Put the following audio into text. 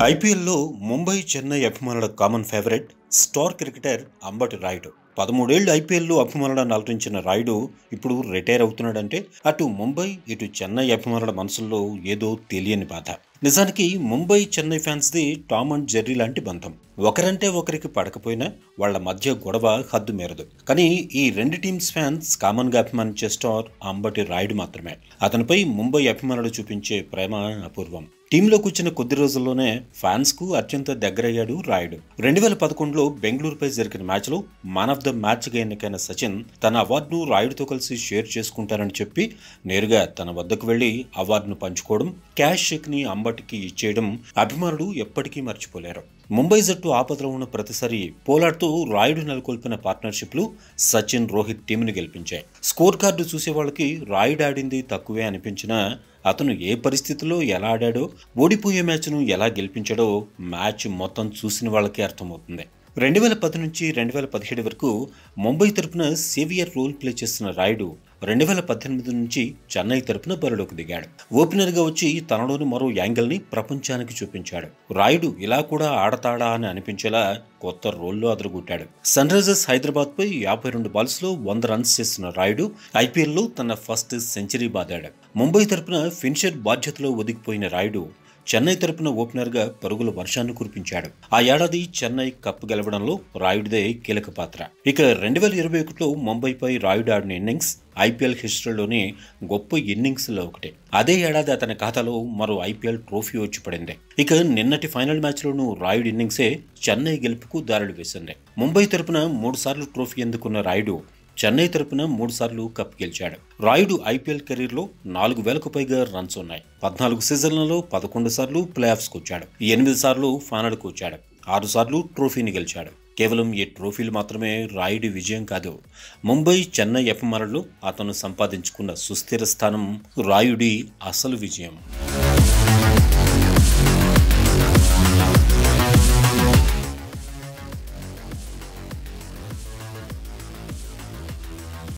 ఐపీఎల్లో ముంబై చెన్నై అభిమానుల common favourite star cricketer Ambati Rayudu పదమూడేళ్లు ఐపీఎల్లో అభిమానులను అలరించిన రాయుడు ఇప్పుడు రిటైర్ అవుతున్నాడంటే అటు ముంబై ఇటు చెన్నై అభిమానుల మనసుల్లో ఏదో తెలియని బాధ నిజానికి ముంబై చెన్నై ఫ్యాన్స్ది టామ్ అండ్ జెర్రీ లాంటి బంధం ఒకరంటే ఒకరికి పడకపోయినా వాళ్ళ మధ్య గొడవ హద్దు మేరదు కానీ ఈ రెండు టీమ్స్ ఫ్యాన్స్ కామన్గా అభిమానించే స్టార్ అంబటి రాయుడు మాత్రమే అతనిపై ముంబై అభిమానులు చూపించే ప్రేమ అపూర్వం టీంలోకి వచ్చిన కొద్ది రోజుల్లోనే ఫ్యాన్స్ కు అత్యంత దగ్గరయ్యాడు రాయుడు రెండు వేల పదకొండులో బెంగళూరుపై జరిగిన మ్యాచ్లో మ్యాన్ ఆఫ్ ద మ్యాచ్గా ఎన్నికైన సచిన్ తన అవార్డును రాయుడుతో కలిసి షేర్ చేసుకుంటారని చెప్పి నేరుగా తన వద్దకు వెళ్లి అవార్డును పంచుకోవడం క్యాష్ చెక్ ని అంబటికి ఇచ్చేయడం అభిమానులు ఎప్పటికీ మర్చిపోలేరు ముంబై జట్టు ఆపదలో ఉన్న ప్రతిసారి పోలార్డ్తో రాయుడు నెలకొల్పిన పార్ట్నర్షిప్లు సచిన్ రోహిత్ టీంని గెలిపించాయి స్కోర్ కార్డు చూసే వాళ్ళకి రాయుడు ఆడింది తక్కువే అనిపించినా అతను ఏ పరిస్థితిలో ఎలా ఆడాడో ఓడిపోయే మ్యాచ్ను ఎలా గెలిపించాడో మ్యాచ్ మొత్తం చూసిన వాళ్ళకి అర్థమవుతుంది రెండు వేల పది నుంచి రెండు వేల పదిహేడు వరకు ముంబై తరపున సేవియర్ రోల్ ప్లే చేస్తున్న రాయుడు రెండు వేల పద్దెనిమిది నుంచి చెన్నై తరపున బరిలోకి దిగాడు ఓపెనర్గా వచ్చి తనలోని మరో యాంగిల్ని ప్రపంచానికి చూపించాడు రాయుడు ఇలా కూడా ఆడతాడా అని అనిపించేలా కొత్త రోల్లో అదరగొట్టాడు సన్ రైజర్స్ హైదరాబాద్ పై యాభై రెండు బాల్స్ లో వంద రన్స్ చేసిన రాయుడు ఐపీఎల్లో తన ఫస్ట్ సెంచరీ బాదాడు ముంబై తరపున ఫినిషర్ బాధ్యతలో ఒదిగిపోయిన రాయుడు చెన్నై తరపున ఓపెనర్గా పరుగుల వర్షాన్ని కురిపించాడు ఆ ఏడాది చెన్నై కప్ గెలవడంలో రాయుడిదే కీలక పాత్ర ఇక రెండు వేల ఇరవై ఒకటిలో ముంబైపై రాయుడు ఆడిన ఇన్నింగ్స్ ఐపీఎల్ హిస్టరీలోని గొప్ప ఇన్నింగ్స్లో ఒకటి అదే ఏడాది అతని ఖాతాలో మరో ఐపీఎల్ ట్రోఫీ వచ్చి పడింది ఇక నిన్నటి ఫైనల్ మ్యాచ్లోనూ రాయుడు ఇన్నింగ్సే చెన్నై గెలుపుకు దారులు వేసింది ముంబై తరపున మూడు సార్లు ట్రోఫీ అందుకున్న రాయుడు చెన్నై తరపున మూడు సార్లు కప్ గెలిచాడు రాయుడు ఐపీఎల్ కెరీర్లో నాలుగు వేలకు పైగా రన్స్ ఉన్నాయి పద్నాలుగు సీజన్లలో పదకొండు సార్లు ప్లే ఆఫ్స్కి వచ్చాడు ఎనిమిది సార్లు ఫైనల్కు వచ్చాడు ఆరు సార్లు ట్రోఫీని గెలిచాడు కేవలం ఈ ట్రోఫీలు మాత్రమే రాయుడి విజయం కాదు ముంబై చెన్నై అభిమానులు అతను సంపాదించుకున్న సుస్థిర స్థానం రాయుడి అసలు విజయం